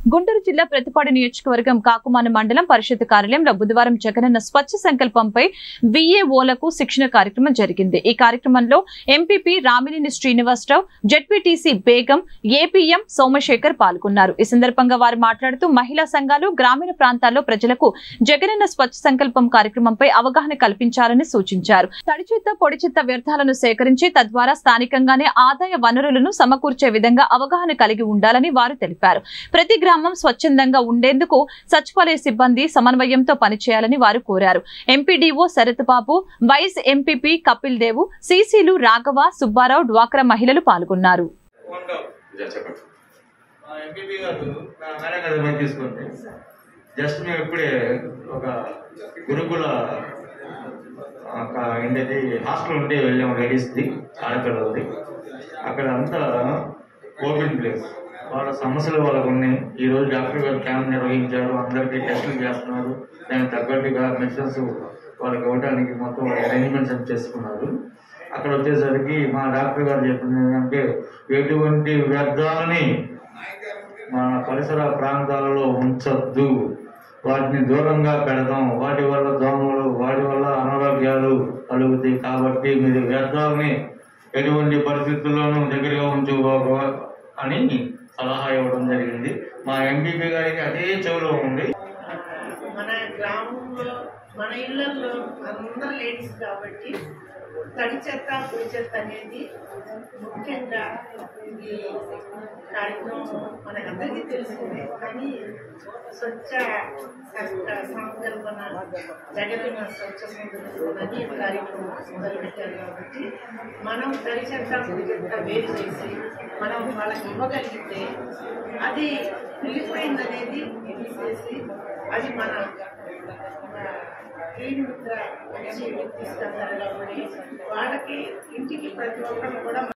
గుంటూరు జిల్లా ప్రతిపాడు నియోజకవర్గం కాకుమాన మండలం పరిషత్ కార్యాలయంలో బుధవారం జగనన్న స్వచ్ఛ సంకల్పంపై విఏఓలకు శిక్షణ కార్యక్రమం జరిగింది ఈ కార్యక్రమంలో MPP Ramineni Srinivasarao ZPTC Begum APM Somashekar పాల్గొన్నారు ఈ సందర్భంగా వారు మాట్లాడుతూ మహిళా సంఘాలు గ్రామీణ ప్రాంతాల్లో ప్రజలకు జగనన్న స్వచ్ఛ సంకల్పం కార్యక్రమంపై అవగాహన కల్పించాలని సూచించారు తడి చెత్త పొడి చెత్త వ్యర్థాలను సేకరించి తద్వారా స్థానికంగానే ఆదాయ వనరులను సమకూర్చే విధంగా అవగాహన కలిగి ఉండాలని వారు తెలిపారు ప్రతి గ్రామం స్వచ్ఛందంగా ఉండేందుకు సచివాలయ సిబ్బంది సమన్వయంతో పనిచేయాలని వారు కోరారు MPDO Sharath Babu vice MPP Kapil Dev సీసీలు రాఘవ సుబ్బారావు డ్వాక్రా మహిళలు పాల్గొన్నారు చెప్పండి ఎంపీపీ గారు నా మేడం గారు మైక్ తీసుకోండి జస్ట్ మేము ఇప్పుడే ఒక గురుకుల ఒక ఏంటది హాస్టల్ ఉంటే వెళ్ళాము లేడీస్ది ఆడపిల్లలది అక్కడ అంతా ఓపెన్ ప్లేస్ వాళ్ళ సమస్యలు వాళ్ళకు ఉన్నాయి ఈ రోజు డాక్టర్ గారు క్యాంప్ నిర్వహించారు అందరికీ టెస్టులు చేస్తున్నారు దానికి తగ్గట్టుగా మెడిసిన్స్ వాళ్ళకి ఇవ్వడానికి మొత్తం అరేంజ్మెంట్స్ అన్ని చేసుకున్నారు అక్కడ వచ్చేసరికి మా డాక్టర్ గారు చెప్పింది ఏంటంటే ఎటువంటి వ్యర్థాలని మన పరిసర ప్రాంతాలలో ఉంచొద్దు వాటిని దూరంగా పెడదాం వాటి వల్ల దోమలు వాటి వల్ల అనారోగ్యాలు కలుగుతాయి కాబట్టి మీరు వ్యర్థాలని ఎటువంటి పరిస్థితుల్లోనూ దగ్గరగా ఉంచుకోక అని సలహా ఇవ్వడం జరిగింది మా ఎంపీపీ గారికి అదే చెవులో ఉంది మన గ్రామంలో మన ఇళ్లలో అందరు లేడీస్ కాబట్టి తడి చెత్త పొడి చెత్త అనేది ముఖ్యంగా ఈ కార్యక్రమం మనకందరికీ తెలిసిందే కానీ స్వచ్ఛ సంక- సంకల్పన జగతిన స్వచ్ఛ సంకల్పన అని ఈ కార్యక్రమం మొదలుపెట్టారు కాబట్టి మనం తడి చెత్త పొడి చెత్త వేరు చేసి మనం వాళ్ళకి ఇవ్వగలిగితే అది వెళ్ళిపోయింది అనేది తీసేసి అది మన గ్రీన్ ముద్ర వచ్చి తీసుకెళ్తారు కాబట్టి వాళ్ళకి ఇంటికి ప్రతి ఒక్కరు కూడా